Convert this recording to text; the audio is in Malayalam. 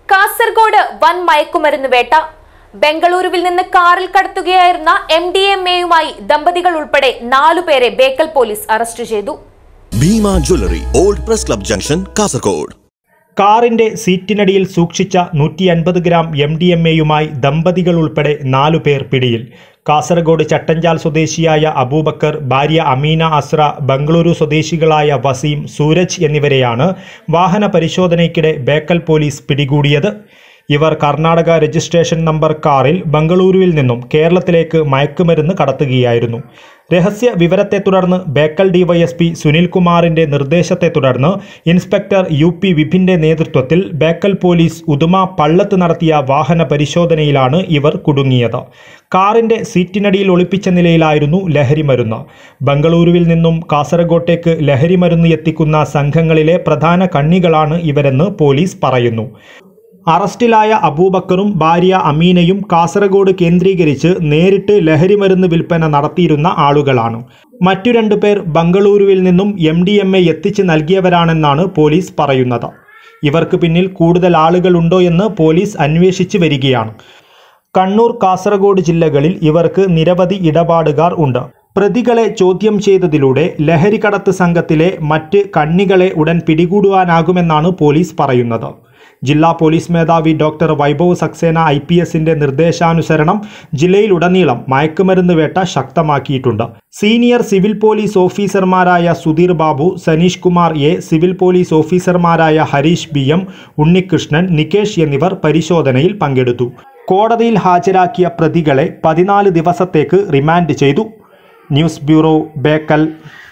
കാസർഗോഡ് വൻ മയക്കുമരുന്ന് വേട്ട ബംഗളൂരുവിൽ നിന്ന് കാറിൽ കടത്തുകയായിരുന്ന എം ഡി എം എയുമായി ദമ്പതികൾ ഉൾപ്പെടെ നാലുപേരെ ബേക്കൽ പോലീസ് അറസ്റ്റ് ചെയ്തു Bhima jewellery old press club junction Kasaragod കാറിന്റെ സീറ്റിനടിയിൽ സൂക്ഷിച്ച നൂറ്റി അൻപത് ഗ്രാം എം ഡി എം എയുമായി ദമ്പതികൾ ഉൾപ്പെടെ നാലു പേർ പിടിയിൽ കാസർഗോഡ് ചട്ടഞ്ചാൽ സ്വദേശിയായ അബൂബക്കർ ഭാര്യ അമീന അസ്ര ബംഗളൂരു സ്വദേശികളായ വസീം സൂരജ് എന്നിവരെയാണ് വാഹന പരിശോധനയ്ക്കിടെ ബേക്കൽ പോലീസ് പിടികൂടിയത് ഇവർ കർണാടക രജിസ്ട്രേഷൻ നമ്പർ കാറിൽ ബംഗളൂരുവിൽ നിന്നും കേരളത്തിലേക്ക് മയക്കുമരുന്ന് കടത്തുകയായിരുന്നു രഹസ്യ വിവരത്തെ തുടർന്ന് ബേക്കൽ ഡിവൈഎസ്പി സുനിൽകുമാറിന്റെ നിർദ്ദേശത്തെ തുടർന്ന് ഇൻസ്പെക്ടർ യു പി വിപിന്റെ നേതൃത്വത്തിൽ ബേക്കൽ പോലീസ് ഉദുമ പള്ളത്ത് നടത്തിയ വാഹന പരിശോധനയിലാണ് ഇവർ കുടുങ്ങിയത് കാറിന്റെ സീറ്റിനടിയിൽ ഒളിപ്പിച്ച നിലയിലായിരുന്നു ലഹരിമരുന്ന് ബംഗളൂരുവിൽ നിന്നും കാസർഗോട്ടേക്ക് ലഹരിമരുന്ന് എത്തിക്കുന്ന സംഘങ്ങളിലെ പ്രധാന കണ്ണികളാണ് ഇവരെന്ന് പോലീസ് പറയുന്നു അറസ്റ്റിലായ അബൂബക്കറും ഭാര്യ അമീനയും കാസർഗോഡ് കേന്ദ്രീകരിച്ച് നേരിട്ട് ലഹരിമരുന്ന് വിൽപ്പന നടത്തിയിരുന്ന ആളുകളാണ് മറ്റു രണ്ടു പേർ ബംഗളൂരുവിൽ നിന്നും എം ഡി എം എ എത്തിച്ച് നൽകിയവരാണെന്നാണ് പോലീസ് പറയുന്നത് ഇവർക്ക് പിന്നിൽ കൂടുതൽ ആളുകളുണ്ടോ എന്ന് പോലീസ് അന്വേഷിച്ച് വരികയാണ് കണ്ണൂർ കാസർഗോഡ് ജില്ലകളിൽ ഇവർക്ക് നിരവധി ഇടപാടുകാർ ഉണ്ട് പ്രതികളെ ചോദ്യം ചെയ്തതിലൂടെ ലഹരി കടത്ത് സംഘത്തിലെ മറ്റ് കണ്ണികളെ ഉടൻ പിടികൂടുവാനാകുമെന്നാണ് പോലീസ് പറയുന്നത് ജില്ലാ പോലീസ് മേധാവി doctor Vaibhav Saxena I P എസിന്റെ നിർദ്ദേശാനുസരണം ജില്ലയിലുടനീളം മയക്കുമരുന്ന് വേട്ട ശക്തമാക്കിയിട്ടുണ്ട് സീനിയർ സിവിൽ പോലീസ് ഓഫീസർമാരായ Sudheer Babu Saneesh Kumar A civil police ഓഫീസർമാരായ ഹരീഷ് ബി എം ഉണ്ണികൃഷ്ണൻ നികേഷ് എന്നിവർ പരിശോധനയിൽ പങ്കെടുത്തു കോടതിയിൽ ഹാജരാക്കിയ പ്രതികളെ പതിനാല് ദിവസത്തേക്ക് റിമാൻഡ് ചെയ്തു ന്യൂസ് ബ്യൂറോ ബേക്കൽ